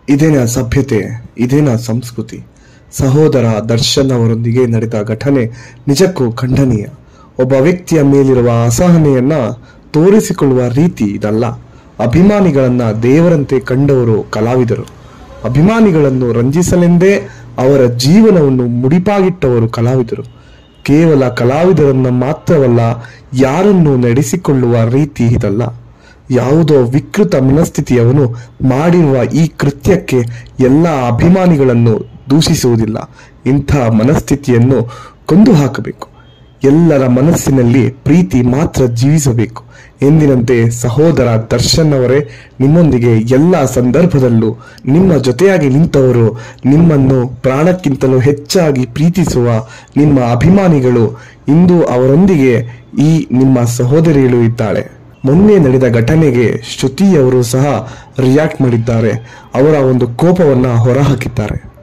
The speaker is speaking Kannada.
ಇದೇನ ಸಭ್ಯತೆ ಇದೇನ ಸಂಸ್ಕೃತಿ ಸಹೋದರ ದರ್ಶನ್ ಅವರೊಂದಿಗೆ ನಡೆದ ಘಟನೆ ನಿಜಕ್ಕೂ ಖಂಡನೀಯ ಒಬ್ಬ ವ್ಯಕ್ತಿಯ ಮೇಲಿರುವ ಅಸಹನೆಯನ್ನ ತೋರಿಸಿಕೊಳ್ಳುವ ರೀತಿ ಇದಲ್ಲ ಅಭಿಮಾನಿಗಳನ್ನ ದೇವರಂತೆ ಕಂಡವರು ಕಲಾವಿದರು ಅಭಿಮಾನಿಗಳನ್ನು ರಂಜಿಸಲೆಂದೇ ಅವರ ಜೀವನವನ್ನು ಮುಡಿಪಾಗಿಟ್ಟವರು ಕಲಾವಿದರು ಕೇವಲ ಕಲಾವಿದರನ್ನ ಮಾತ್ರವಲ್ಲ ಯಾರನ್ನು ನಡೆಸಿಕೊಳ್ಳುವ ರೀತಿ ಇದಲ್ಲ ಯಾವುದೋ ವಿಕೃತ ಮನಸ್ಥಿತಿಯವನು ಮಾಡಿರುವ ಈ ಕೃತ್ಯಕ್ಕೆ ಎಲ್ಲ ಅಭಿಮಾನಿಗಳನ್ನು ದೂಷಿಸುವುದಿಲ್ಲ ಇಂಥ ಮನಸ್ಥಿತಿಯನ್ನು ಕೊಂದು ಹಾಕಬೇಕು ಎಲ್ಲರ ಮನಸ್ಸಿನಲ್ಲಿ ಪ್ರೀತಿ ಮಾತ್ರ ಜೀವಿಸಬೇಕು ಎಂದಿನಂತೆ ಸಹೋದರ ದರ್ಶನ್ ಅವರೇ ನಿಮ್ಮೊಂದಿಗೆ ಎಲ್ಲ ಸಂದರ್ಭದಲ್ಲೂ ನಿಮ್ಮ ಜೊತೆಯಾಗಿ ನಿಂತವರು ನಿಮ್ಮನ್ನು ಪ್ರಾಣಕ್ಕಿಂತಲೂ ಹೆಚ್ಚಾಗಿ ಪ್ರೀತಿಸುವ ನಿಮ್ಮ ಅಭಿಮಾನಿಗಳು ಇಂದು ಅವರೊಂದಿಗೆ ಈ ನಿಮ್ಮ ಸಹೋದರಿಯಳು ಇದ್ದಾಳೆ ಮೊನ್ನೆ ನಡೆದ ಘಟನೆಗೆ ಶ್ರುತಿ ಅವರು ಸಹ ರಿಯಾಕ್ಟ್ ಮಾಡಿದ್ದಾರೆ ಅವರ ಒಂದು ಕೋಪವನ್ನ ಹೊರಹಾಕಿದ್ದಾರೆ